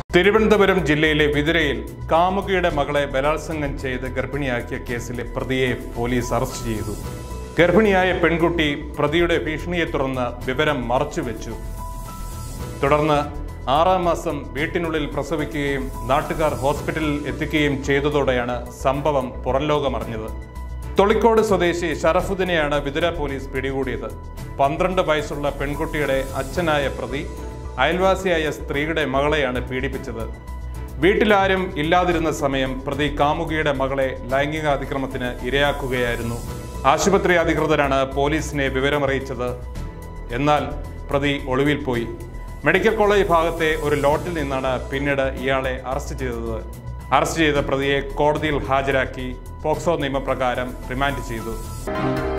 തിരുവനന്തപുരം ജില്ലയിലെ വിതുരയിൽ കാമുകിയുടെ മകളെ ബലാത്സംഗം ചെയ്ത് ഗർഭിണിയാക്കിയ കേസിലെ പ്രതിയെ പോലീസ് അറസ്റ്റ് ചെയ്തു ഗർഭിണിയായ പെൺകുട്ടി പ്രതിയുടെ ഭീഷണിയെ തുടർന്ന് വിവരം മറച്ചുവെച്ചു തുടർന്ന് ആറാം മാസം വീട്ടിനുള്ളിൽ പ്രസവിക്കുകയും നാട്ടുകാർ ഹോസ്പിറ്റലിൽ എത്തിക്കുകയും ചെയ്തതോടെയാണ് സംഭവം പുറംലോകമറിഞ്ഞത് തൊളിക്കോട് സ്വദേശി ഷറഫുദ്ദിനെയാണ് വിതുര പോലീസ് പിടികൂടിയത് പന്ത്രണ്ട് വയസ്സുള്ള പെൺകുട്ടിയുടെ അച്ഛനായ പ്രതി അയൽവാസിയായ സ്ത്രീയുടെ മകളെയാണ് പീഡിപ്പിച്ചത് വീട്ടിലാരും ഇല്ലാതിരുന്ന സമയം പ്രതി കാമുകിയുടെ മകളെ ലൈംഗിക അതിക്രമത്തിന് ഇരയാക്കുകയായിരുന്നു ആശുപത്രി അധികൃതരാണ് പോലീസിനെ വിവരമറിയിച്ചത് എന്നാൽ പ്രതി ഒളിവിൽ പോയി മെഡിക്കൽ കോളേജ് ഭാഗത്തെ ഒരു ലോട്ടിൽ നിന്നാണ് പിന്നീട് ഇയാളെ അറസ്റ്റ് ചെയ്തത് അറസ്റ്റ് ചെയ്ത പ്രതിയെ കോടതിയിൽ ഹാജരാക്കി പോക്സോ നിയമപ്രകാരം റിമാൻഡ് ചെയ്തു